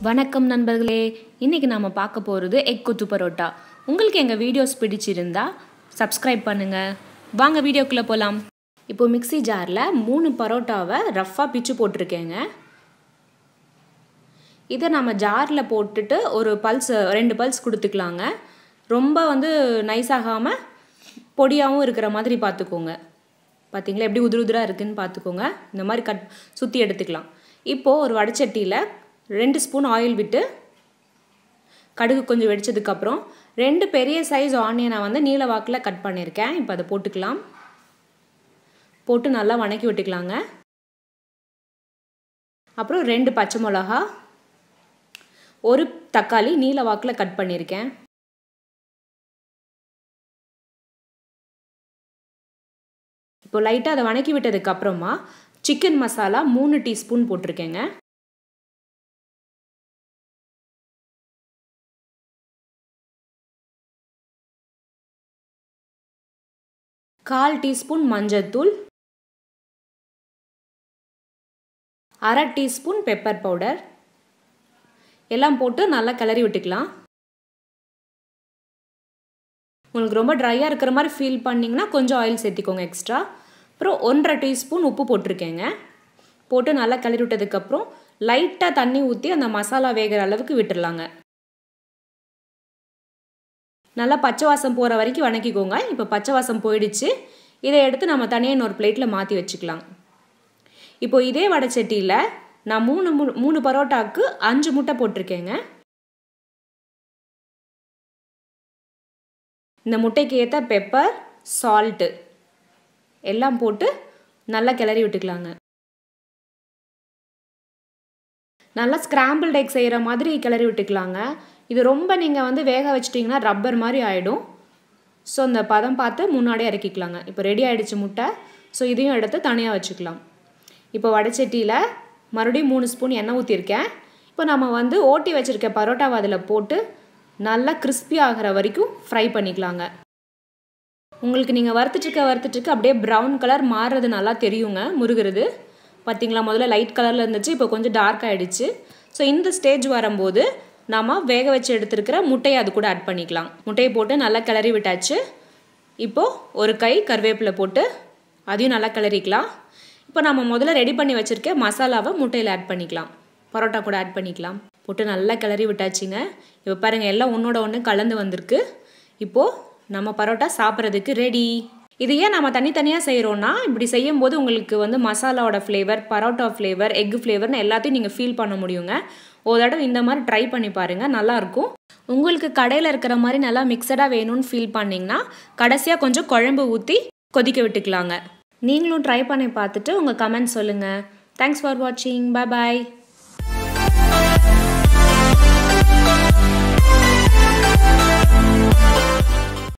வணக்கம் நண்பர்களே இன்றைக்கி நாம் பார்க்க போகிறது எக் கொத்து பரோட்டா உங்களுக்கு எங்கள் வீடியோஸ் பிடிச்சிருந்தா சப்ஸ்கிரைப் பண்ணுங்கள் வாங்க வீடியோக்குள்ளே போகலாம் இப்போ மிக்ஸி ஜாரில் மூணு பரோட்டாவை ரஃப்பாக பிச்சு போட்டிருக்கேங்க இதை நம்ம ஜாரில் போட்டுட்டு ஒரு பல்ஸ் ரெண்டு பல்ஸ் கொடுத்துக்கலாங்க ரொம்ப வந்து நைஸ் ஆகாமல் பொடியாகவும் இருக்கிற மாதிரி பார்த்துக்கோங்க பார்த்தீங்களா எப்படி உதிர உதிராக இருக்குதுன்னு பார்த்துக்கோங்க இந்த மாதிரி கட் சுற்றி எடுத்துக்கலாம் இப்போது ஒரு வடைச்சட்டியில் ரெண்டு ஸ்பூன் ஆயில் விட்டு கடுகு கொஞ்சம் வெடிச்சதுக்கப்புறம் ரெண்டு பெரிய சைஸ் ஆனியனை வந்து நீல வாக்கில் கட் பண்ணியிருக்கேன் இப்போ அதை போட்டுக்கலாம் போட்டு நல்லா வணக்கி விட்டுக்கலாங்க அப்புறம் ரெண்டு பச்சை மிளகா ஒரு தக்காளி நீல வாக்கில் கட் பண்ணியிருக்கேன் இப்போ லைட்டாக அதை வணக்கி விட்டதுக்கு அப்புறமா சிக்கன் மசாலா மூணு டீஸ்பூன் போட்டிருக்கேங்க கால் டீஸ்பூன் மஞ்சத்தூள் அரை டீஸ்பூன் பெப்பர் பவுடர் எல்லாம் போட்டு நல்லா கிளறி விட்டுக்கலாம் உங்களுக்கு ரொம்ப ட்ரையாக இருக்கிற மாதிரி ஃபீல் பண்ணிங்கன்னா கொஞ்சம் ஆயில் சேர்த்திக்கோங்க எக்ஸ்ட்ரா அப்புறம் ஒன்றரை டீஸ்பூன் உப்பு போட்டிருக்கேங்க போட்டு நல்லா கிளறி விட்டதுக்கப்புறம் லைட்டாக தண்ணி ஊற்றி அந்த மசாலா வேகிற அளவுக்கு விட்டுடலாங்க நல்லா பச்சை வாசம் போகிற வரைக்கும் வணக்கிக்கோங்க இப்போ பச்சை வாசம் போயிடுச்சு இதை எடுத்து நம்ம தனியாக இன்னொரு பிளேட்டில் மாற்றி வச்சுக்கலாம் இப்போ இதே வடைச்சட்டியில் நான் மூணு மூ மூணு பரோட்டாவுக்கு அஞ்சு முட்டை போட்டிருக்கேங்க இந்த முட்டைக்கு ஏற்ற பெப்பர் சால்ட்டு எல்லாம் போட்டு நல்லா கிளறி விட்டுக்கலாங்க நல்லா ஸ்க்ராம்பிள் எக் செய்கிற மாதிரி கிளறி விட்டுக்கலாங்க இது ரொம்ப நீங்கள் வந்து வேக வச்சிட்டிங்கன்னா ரப்பர் மாதிரி ஆகிடும் ஸோ அந்த பதம் பார்த்து முன்னாடியே இறக்கிக்கலாங்க இப்போ ரெடி ஆகிடுச்சு முட்டை ஸோ இதையும் எடுத்து தனியாக வச்சுக்கலாம் இப்போ வடைச்சட்டியில் மறுபடியும் மூணு ஸ்பூன் எண்ணெய் ஊற்றிருக்கேன் இப்போ நம்ம வந்து ஓட்டி வச்சுருக்க பரோட்டாவை அதில் போட்டு நல்லா கிறிஸ்பி ஆகிற வரைக்கும் ஃப்ரை பண்ணிக்கலாங்க உங்களுக்கு நீங்கள் வறுத்துட்டுருக்க வறுத்துட்டுருக்க அப்படியே ப்ரௌன் கலர் மாறுறது நல்லா தெரியுங்க முருகிறது பார்த்திங்களா முதல்ல லைட் கலரில் இருந்துச்சு இப்போ கொஞ்சம் டார்க் ஆகிடுச்சு ஸோ இந்த ஸ்டேஜ் வரும்போது நாம் வேக வச்சு எடுத்துருக்கிற முட்டையை அது கூட ஆட் பண்ணிக்கலாம் முட்டையை போட்டு நல்லா கிளறி விட்டாச்சு இப்போது ஒரு கை கருவேப்பிலை போட்டு அதையும் நல்லா கிளறிக்கலாம் இப்போ நம்ம முதல்ல ரெடி பண்ணி வச்சுருக்க மசாலாவை முட்டையில் ஆட் பண்ணிக்கலாம் பரோட்டா கூட ஆட் பண்ணிக்கலாம் போட்டு நல்லா கிளறி விட்டாச்சுங்க இப்போ பாருங்கள் எல்லாம் ஒன்றோட ஒன்று கலந்து வந்திருக்கு இப்போது நம்ம பரோட்டா சாப்பிட்றதுக்கு ரெடி இது ஏன் நம்ம தனித்தனியாக செய்கிறோன்னா இப்படி செய்யும்போது உங்களுக்கு வந்து மசாலாவோட ஃப்ளேவர் பரோட்டா ஃப்ளேவர் எக் ஃப்ளேவர்னு எல்லாத்தையும் நீங்கள் ஃபீல் பண்ண முடியுங்க ஒரு தடவை இந்த மாதிரி ட்ரை பண்ணி பாருங்கள் நல்லாயிருக்கும் உங்களுக்கு கடையில் இருக்கிற மாதிரி நல்லா மிக்சடாக வேணும்னு ஃபீல் பண்ணிங்கன்னா கடைசியாக கொஞ்சம் குழம்பு ஊற்றி கொதிக்க விட்டுக்கலாங்க நீங்களும் ட்ரை பண்ணி பார்த்துட்டு உங்கள் கமெண்ட் சொல்லுங்கள் தேங்க்ஸ் ஃபார் வாட்சிங் பாய் பாய்